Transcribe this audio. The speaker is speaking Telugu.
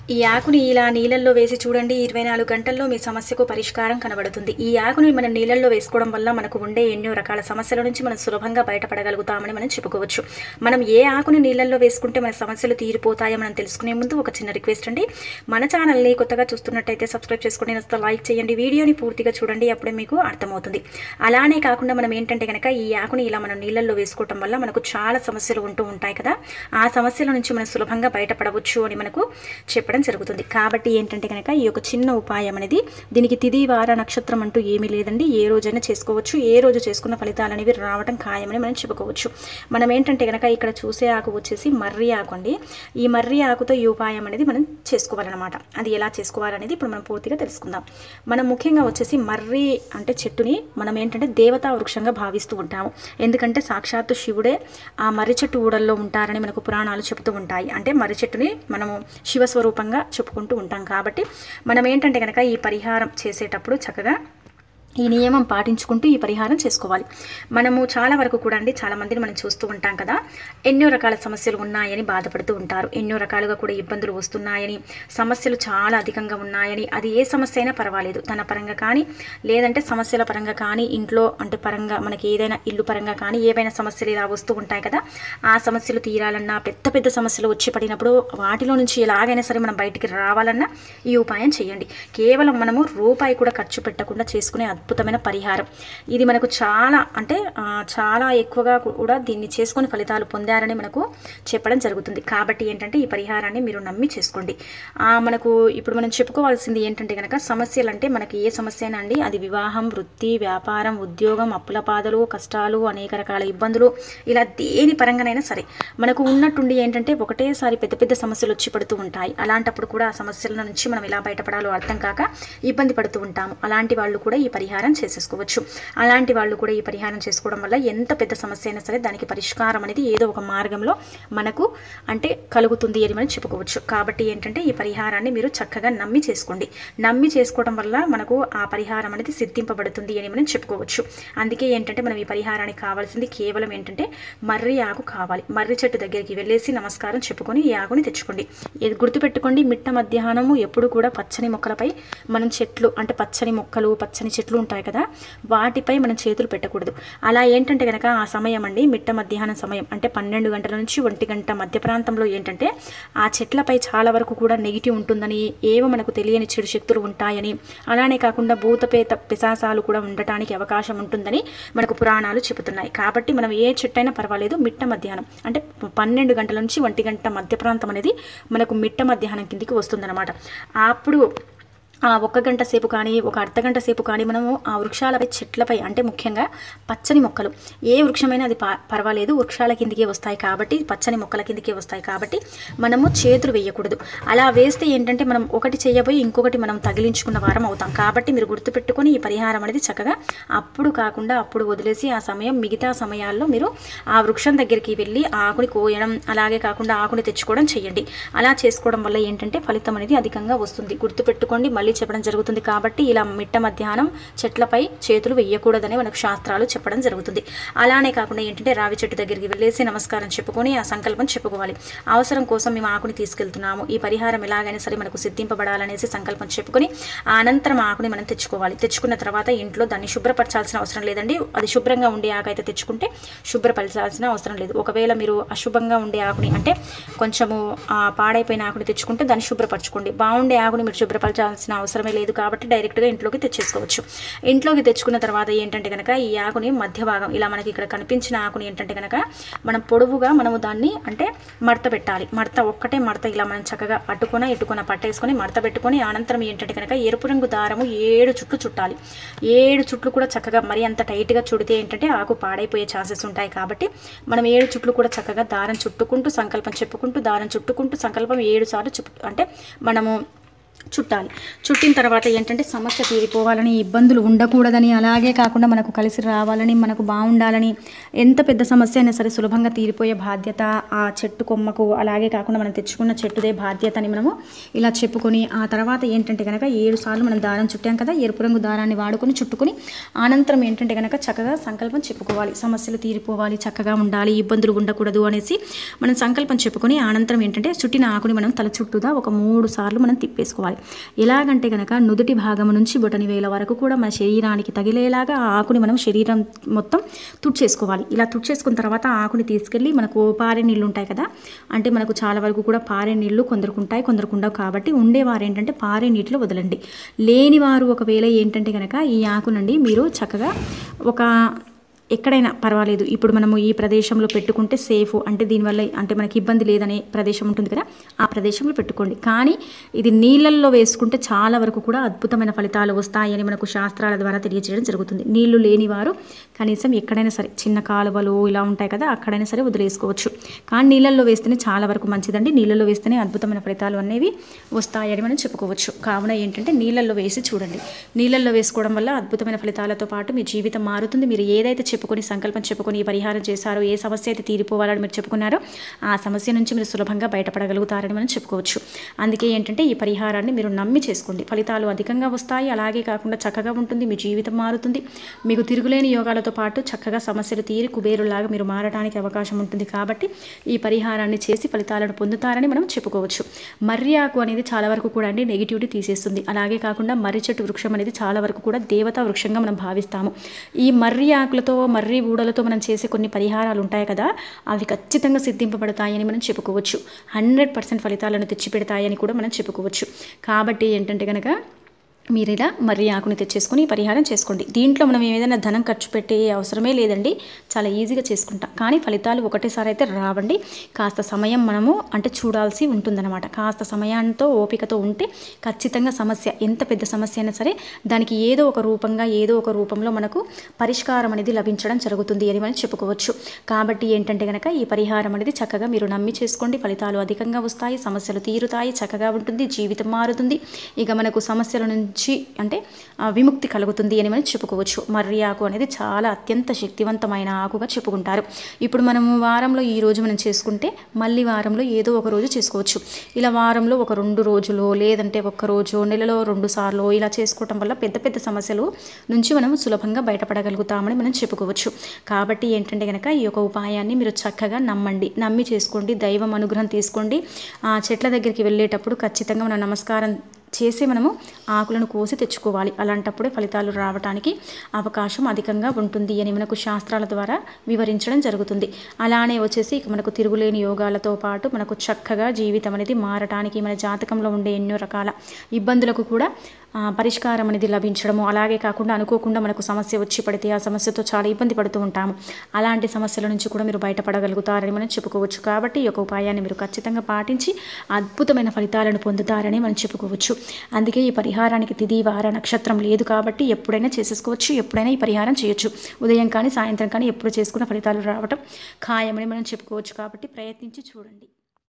ఈ ఆకుని ఇలా నీళ్ళల్లో వేసి చూడండి ఇరవై నాలుగు గంటల్లో మీ సమస్యకు పరిష్కారం కనబడుతుంది ఈ ఆకుని మనం నీళ్ళల్లో వేసుకోవడం వల్ల మనకు ఉండే ఎన్నో రకాల సమస్యల నుంచి మనం సులభంగా బయటపడగలుగుతామని మనం చెప్పుకోవచ్చు మనం ఏ ఆకుని నీళ్ళల్లో వేసుకుంటే మన సమస్యలు తీరిపోతాయో మనం తెలుసుకునే ముందు ఒక చిన్న రిక్వెస్ట్ అండి మన ఛానల్ని కొత్తగా చూస్తున్నట్టయితే సబ్స్క్రైబ్ చేసుకుని నచ్చితే లైక్ చేయండి వీడియోని పూర్తిగా చూడండి అప్పుడే మీకు అర్థమవుతుంది అలానే కాకుండా మనం ఏంటంటే కనుక ఈ ఆకుని ఇలా మనం నీళ్ళల్లో వేసుకోవటం వల్ల మనకు చాలా సమస్యలు ఉంటూ ఉంటాయి కదా ఆ సమస్యల నుంచి మనం సులభంగా బయటపడవచ్చు అని మనకు చెప్పడం జరుగుతుంది కాబట్టి ఏంటంటే కనుక ఈ యొక్క చిన్న ఉపాయం అనేది దీనికి తిది వార నక్షత్రం అంటూ ఏమీ లేదండి ఏ రోజైనా చేసుకోవచ్చు ఏ రోజు చేసుకున్న ఫలితాలు అనేవి రావడం ఖాయమని మనం చెప్పుకోవచ్చు మనం ఏంటంటే కనుక ఇక్కడ చూసే ఆకు వచ్చేసి మర్రి ఆకు అండి ఈ మర్రి ఆకుతో ఈ ఉపాయం అనేది మనం చేసుకోవాలన్నమాట అది ఎలా చేసుకోవాలనేది ఇప్పుడు మనం పూర్తిగా తెలుసుకుందాం మనం ముఖ్యంగా వచ్చేసి మర్రి అంటే చెట్టుని మనం ఏంటంటే దేవతా వృక్షంగా భావిస్తూ ఉంటాము ఎందుకంటే సాక్షాత్తు శివుడే ఆ మర్రి చెట్టు ఊడల్లో ఉంటారని మనకు పురాణాలు చెబుతూ ఉంటాయి అంటే మర్రి చెట్టుని మనము శివస్వరూపంగా చెప్పుకుంటూ ఉంటాం కాబట్టి మనం ఏంటంటే కనుక ఈ పరిహారం చేసేటప్పుడు చక్కగా ఈ నియమం పాటించుకుంటూ ఈ పరిహారం చేసుకోవాలి మనము చాలా వరకు కూడా అండి చాలా మందిని మనం చూస్తూ ఉంటాం కదా ఎన్నో రకాల సమస్యలు ఉన్నాయని బాధపడుతూ ఉంటారు ఎన్నో రకాలుగా కూడా ఇబ్బందులు వస్తున్నాయని సమస్యలు చాలా అధికంగా ఉన్నాయని అది ఏ సమస్య అయినా పర్వాలేదు తన పరంగా కానీ లేదంటే సమస్యల పరంగా కానీ ఇంట్లో అంటే పరంగా మనకి ఏదైనా ఇల్లు పరంగా కానీ ఏవైనా సమస్యలు ఇలా వస్తూ ఉంటాయి కదా ఆ సమస్యలు తీరాలన్నా పెద్ద పెద్ద సమస్యలు వచ్చి పడినప్పుడు వాటిలో నుంచి ఎలాగైనా సరే మనం బయటికి రావాలన్నా ఈ ఉపాయం చేయండి కేవలం మనము రూపాయి కూడా ఖర్చు పెట్టకుండా చేసుకునే అద్భుతమైన పరిహారం ఇది మనకు చాలా అంటే ఆ, చాలా ఎక్కువగా కూడా దీన్ని చేసుకొని ఫలితాలు పొందారని మనకు చెప్పడం జరుగుతుంది కాబట్టి ఏంటంటే ఈ పరిహారాన్ని మీరు నమ్మి చేసుకోండి ఆ, మనకు ఇప్పుడు మనం చెప్పుకోవాల్సింది ఏంటంటే కనుక సమస్యలు అంటే మనకి ఏ సమస్య అయినా అండి అది వివాహం వృత్తి వ్యాపారం ఉద్యోగం అప్పుల బాధలు కష్టాలు అనేక రకాల ఇబ్బందులు ఇలా దేని పరంగానైనా సరే మనకు ఉన్నట్టుండి ఏంటంటే ఒకటేసారి పెద్ద పెద్ద సమస్యలు వచ్చి పడుతూ ఉంటాయి అలాంటప్పుడు కూడా ఆ సమస్యల నుంచి మనం ఎలా బయటపడాలో అర్థం కాక ఇబ్బంది పడుతూ ఉంటాము అలాంటి వాళ్ళు కూడా ఈ పరిహారం చేసేసుకోవచ్చు అలాంటి వాళ్ళు కూడా ఈ పరిహారం చేసుకోవడం వల్ల ఎంత పెద్ద సమస్య అయినా సరే దానికి పరిష్కారం అనేది ఏదో ఒక మార్గంలో మనకు అంటే కలుగుతుంది అని మనం చెప్పుకోవచ్చు కాబట్టి ఏంటంటే ఈ పరిహారాన్ని మీరు చక్కగా నమ్మి చేసుకోండి నమ్మి చేసుకోవడం వల్ల మనకు ఆ పరిహారం అనేది సిద్ధింపబడుతుంది అని మనం చెప్పుకోవచ్చు అందుకే ఏంటంటే మనం ఈ పరిహారానికి కావాల్సింది కేవలం ఏంటంటే మర్రి ఆకు కావాలి మర్రి చెట్టు దగ్గరికి వెళ్ళేసి నమస్కారం చెప్పుకొని ఈ ఆకుని తెచ్చుకోండి ఇది గుర్తుపెట్టుకోండి మిట్ట మధ్యాహ్నము ఎప్పుడు కూడా పచ్చని మొక్కలపై మనం చెట్లు అంటే పచ్చని మొక్కలు పచ్చని చెట్లు ఉంటాయి కదా వాటిపై మనం చేతులు పెట్టకూడదు అలా ఏంటంటే కనుక ఆ సమయం అండి మిట్ట మధ్యాహ్నం సమయం అంటే పన్నెండు గంటల నుంచి ఒంటి గంట మధ్య ప్రాంతంలో ఏంటంటే ఆ చెట్లపై చాలా వరకు కూడా నెగిటివ్ ఉంటుందని ఏవో మనకు తెలియని చెడు శక్తులు ఉంటాయని అలానే కాకుండా భూతపేత పిశాసాలు కూడా ఉండటానికి అవకాశం ఉంటుందని మనకు పురాణాలు చెబుతున్నాయి కాబట్టి మనం ఏ చెట్టు అయినా పర్వాలేదు మిట్ట మధ్యాహ్నం అంటే పన్నెండు గంటల నుంచి ఒంటి గంట మధ్య ప్రాంతం అనేది మనకు మిట్ట మధ్యాహ్నం కిందికి వస్తుందన్నమాట అప్పుడు ఆ ఒక్క గంట సేపు కానీ ఒక అర్ధ గంట సేపు కానీ మనము ఆ వృక్షాలపై చెట్లపై అంటే ముఖ్యంగా పచ్చని మొక్కలు ఏ వృక్షమైనా అది ప- పర్వాలేదు వృక్షాల కిందికే వస్తాయి కాబట్టి పచ్చని మొక్కల కిందికే వస్తాయి కాబట్టి మనము చేతులు వేయకూడదు అలా వేస్తే ఏంటంటే మనం ఒకటి చేయబోయి ఇంకొకటి మనం తగిలించుకున్న వారం అవుతాం కాబట్టి మీరు గుర్తుపెట్టుకొని ఈ పరిహారం అనేది చక్కగా అప్పుడు కాకుండా అప్పుడు వదిలేసి ఆ సమయం మిగతా సమయాల్లో మీరు ఆ వృక్షం దగ్గరికి వెళ్ళి ఆ ఆకుని కోయడం అలాగే కాకుండా ఆకుని తెచ్చుకోవడం చేయండి అలా చేసుకోవడం వల్ల ఏంటంటే ఫలితం అనేది అధికంగా వస్తుంది గుర్తుపెట్టుకోండి మళ్ళీ చెప్పడం జరుగుతుంది కాబట్టి ఇలా మిట్ట మధ్యాహ్నం చెట్లపై చేతులు వేయకూడదని మనకు శాస్త్రాలు చెప్పడం జరుగుతుంది అలానే కాకుండా ఏంటంటే రావి చెట్టు దగ్గరికి వెళ్ళేసి నమస్కారం చెప్పుకొని ఆ సంకల్పం చెప్పుకోవాలి అవసరం కోసం మేము ఆకుని తీసుకెళ్తున్నాము ఈ పరిహారం ఎలాగైనా సరే మనకు సిద్ధింపబడాలనేసి సంకల్పం చెప్పుకొని ఆ అనంతరం ఆకుని మనం తెచ్చుకోవాలి తెచ్చుకున్న తర్వాత ఇంట్లో దాన్ని శుభ్రపరచాల్సిన అవసరం లేదండి అది శుభ్రంగా ఉండే ఆకు అయితే తెచ్చుకుంటే శుభ్రపరచాల్సిన అవసరం లేదు ఒకవేళ మీరు అశుభంగా ఉండే ఆకుని అంటే కొంచెము ఆ, పాడైపోయిన ఆకుని తెచ్చుకుంటే దాన్ని శుభ్రపరచుకోండి బాగుండే ఆకుని మీరు శుభ్రపరచాల్సిన అవసరమే లేదు కాబట్టి డైరెక్ట్గా ఇంట్లోకి తెచ్చేసుకోవచ్చు ఇంట్లోకి తెచ్చుకున్న తర్వాత ఏంటంటే కనుక ఈ ఆకుని మధ్య భాగం ఇలా మనకి ఇక్కడ కనిపించిన ఆకుని ఏంటంటే కనుక మనం పొడవుగా మనము దాన్ని అంటే మడత పెట్టాలి మడత ఒక్కటే మడత ఇలా మనం చక్కగా అట్టుకొన ఇట్టుకొన పట్టేసుకొని మడత పెట్టుకొని అనంతరం ఏంటంటే కనుక ఎరుపు రంగు దారము ఏడు చుట్లు చుట్టాలి ఏడు చుట్లు కూడా చక్కగా మరి అంత టైట్గా చుడితే ఏంటంటే ఆకు పాడైపోయే ఛాన్సెస్ ఉంటాయి కాబట్టి మనం ఏడు చుట్లు కూడా చక్కగా దారం చుట్టుకుంటూ సంకల్పం చెప్పుకుంటూ దారం చుట్టుకుంటూ సంకల్పం ఏడు సార్లు చుట్టు అంటే మనము చుట్టాలి చుట్టిన తర్వాత ఏంటంటే సమస్య తీరిపోవాలని ఇబ్బందులు ఉండకూడదని అలాగే కాకుండా మనకు కలిసి రావాలని మనకు బాగుండాలని ఎంత పెద్ద సమస్య అయినా సరే సులభంగా తీరిపోయే బాధ్యత ఆ చెట్టు కొమ్మకు అలాగే కాకుండా మనం తెచ్చుకున్న చెట్టుదే బాధ్యత అని మనము ఇలా చెప్పుకొని ఆ తర్వాత ఏంటంటే కనుక ఏడు సార్లు మనం దారం చుట్టాం కదా ఎరుపు రంగు దారాన్ని వాడుకొని చుట్టుకొని అనంతరం ఏంటంటే కనుక చక్కగా సంకల్పం చెప్పుకోవాలి సమస్యలు తీరిపోవాలి చక్కగా ఉండాలి ఇబ్బందులు ఉండకూడదు అనేసి మనం సంకల్పం చెప్పుకొని అనంతరం ఏంటంటే చుట్టిన ఆకుని మనం తల చుట్టూదా ఒక మూడు సార్లు మనం తిప్పేసుకోవాలి ఎలాగంటే గనక నుదుటి భాగం నుంచి బొటని వేల వరకు కూడా మన శరీరానికి తగిలేలాగా ఆ ఆకుని మనం శరీరం మొత్తం తుడిచేసుకోవాలి ఇలా తుడిచేసుకున్న తర్వాత ఆ ఆకుని తీసుకెళ్ళి మనకు పారే నీళ్ళు ఉంటాయి కదా అంటే మనకు చాలా వరకు కూడా పారే నీళ్ళు కొందరికి ఉంటాయి కొందరికి ఉండవు కాబట్టి ఉండేవారు ఏంటంటే పారే నీటిలో వదలండి లేనివారు ఒకవేళ ఏంటంటే కనుక ఈ ఆకునండి మీరు చక్కగా ఒక ఎక్కడైనా పర్వాలేదు ఇప్పుడు మనము ఈ ప్రదేశంలో పెట్టుకుంటే సేఫ్ అంటే దీనివల్ల అంటే మనకి ఇబ్బంది లేదనే ప్రదేశం ఉంటుంది కదా ఆ ప్రదేశంలో పెట్టుకోండి కానీ ఇది నీళ్ళల్లో వేసుకుంటే చాలా వరకు కూడా అద్భుతమైన ఫలితాలు వస్తాయని మనకు శాస్త్రాల ద్వారా తెలియజేయడం జరుగుతుంది నీళ్లు లేని వారు కనీసం ఎక్కడైనా సరే చిన్న కాలువలు ఇలా ఉంటాయి కదా అక్కడైనా సరే వదిలేసుకోవచ్చు కానీ నీళ్ళల్లో వేస్తేనే చాలా వరకు మంచిదండి నీళ్ళల్లో వేస్తేనే అద్భుతమైన ఫలితాలు అనేవి వస్తాయని మనం చెప్పుకోవచ్చు కావున ఏంటంటే నీళ్ళల్లో వేసి చూడండి నీళ్ళల్లో వేసుకోవడం వల్ల అద్భుతమైన ఫలితాలతో పాటు మీ జీవితం మారుతుంది మీరు ఏదైతే చెప్పుకొని సంకల్పం చెప్పుకొని ఈ పరిహారం చేశారో ఏ సమస్య అయితే తీరిపోవాలని మీరు చెప్పుకున్నారో ఆ సమస్య నుంచి మీరు సులభంగా బయటపడగలుగుతారని మనం చెప్పుకోవచ్చు అందుకే ఏంటంటే ఈ పరిహారాన్ని మీరు నమ్మి చేసుకోండి ఫలితాలు అధికంగా వస్తాయి అలాగే కాకుండా చక్కగా ఉంటుంది మీ జీవితం మారుతుంది మీకు తిరుగులేని యోగాలతో పాటు చక్కగా సమస్యలు తీరి కుబేరులాగా మీరు మారడానికి అవకాశం ఉంటుంది కాబట్టి ఈ పరిహారాన్ని చేసి ఫలితాలను పొందుతారని మనం చెప్పుకోవచ్చు మర్రి ఆకు అనేది చాలా వరకు కూడా అండి నెగిటివిటీ తీసేస్తుంది అలాగే కాకుండా మర్రి చెట్టు వృక్షం అనేది చాలా వరకు కూడా దేవతా వృక్షంగా మనం భావిస్తాము ఈ మర్రి ఆకులతో మర్రి ఊడలతో మనం చేసే కొన్ని పరిహారాలు ఉంటాయి కదా అవి ఖచ్చితంగా సిద్ధింపబడతాయని మనం చెప్పుకోవచ్చు హండ్రెడ్ పర్సెంట్ ఫలితాలను తెచ్చిపెడతాయని కూడా మనం చెప్పుకోవచ్చు కాబట్టి ఏంటంటే కనుక మీరు ఇలా మర్రి ఆకుని తెచ్చేసుకొని ఈ పరిహారం చేసుకోండి దీంట్లో మనం ఏదైనా ధనం ఖర్చు పెట్టే అవసరమే లేదండి చాలా ఈజీగా చేసుకుంటాం కానీ ఫలితాలు ఒకటేసారి అయితే రావండి కాస్త సమయం మనము అంటే చూడాల్సి ఉంటుందన్నమాట కాస్త సమయంతో ఓపికతో ఉంటే ఖచ్చితంగా సమస్య ఎంత పెద్ద సమస్య అయినా సరే దానికి ఏదో ఒక రూపంగా ఏదో ఒక రూపంలో మనకు పరిష్కారం అనేది లభించడం జరుగుతుంది అని మనం చెప్పుకోవచ్చు కాబట్టి ఏంటంటే కనుక ఈ పరిహారం అనేది చక్కగా మీరు నమ్మి చేసుకోండి ఫలితాలు అధికంగా వస్తాయి సమస్యలు తీరుతాయి చక్కగా ఉంటుంది జీవితం మారుతుంది ఇక మనకు సమస్యల నుంచి అంటే ఆ, విముక్తి కలుగుతుంది అని మనం చెప్పుకోవచ్చు మర్రి ఆకు అనేది చాలా అత్యంత శక్తివంతమైన ఆకుగా చెప్పుకుంటారు ఇప్పుడు మనము వారంలో ఈ రోజు మనం చేసుకుంటే మళ్ళీ వారంలో ఏదో ఒక రోజు చేసుకోవచ్చు ఇలా వారంలో ఒక రెండు రోజులు లేదంటే ఒక్క రోజు నెలలో రెండు సార్లు ఇలా చేసుకోవటం వల్ల పెద్ద పెద్ద సమస్యలు నుంచి మనం సులభంగా బయటపడగలుగుతామని మనం చెప్పుకోవచ్చు కాబట్టి ఏంటంటే కనుక ఈ యొక్క ఉపాయాన్ని మీరు చక్కగా నమ్మండి నమ్మి చేసుకోండి దైవం అనుగ్రహం తీసుకోండి ఆ చెట్ల దగ్గరికి వెళ్ళేటప్పుడు ఖచ్చితంగా మనం నమస్కారం చేసి మనము ఆకులను కోసి తెచ్చుకోవాలి అలాంటప్పుడే ఫలితాలు రావడానికి అవకాశం అధికంగా ఉంటుంది అని మనకు శాస్త్రాల ద్వారా వివరించడం జరుగుతుంది అలానే వచ్చేసి ఇక మనకు తిరుగులేని యోగాలతో పాటు మనకు చక్కగా జీవితం అనేది మారటానికి మన జాతకంలో ఉండే ఎన్నో రకాల ఇబ్బందులకు కూడా ఆ, పరిష్కారం అనేది లభించడము అలాగే కాకుండా అనుకోకుండా మనకు సమస్య వచ్చి పడితే ఆ సమస్యతో చాలా ఇబ్బంది పడుతూ ఉంటాము అలాంటి సమస్యల నుంచి కూడా మీరు బయటపడగలుగుతారని మనం చెప్పుకోవచ్చు కాబట్టి ఈ యొక్క ఉపాయాన్ని మీరు ఖచ్చితంగా పాటించి అద్భుతమైన ఫలితాలను పొందుతారని మనం చెప్పుకోవచ్చు అందుకే ఈ పరిహారానికి తిది వార నక్షత్రం లేదు కాబట్టి ఎప్పుడైనా చేసేసుకోవచ్చు ఎప్పుడైనా ఈ పరిహారం చేయొచ్చు ఉదయం కానీ సాయంత్రం కానీ ఎప్పుడు చేసుకున్న ఫలితాలు రావటం ఖాయమని మనం చెప్పుకోవచ్చు కాబట్టి ప్రయత్నించి చూడండి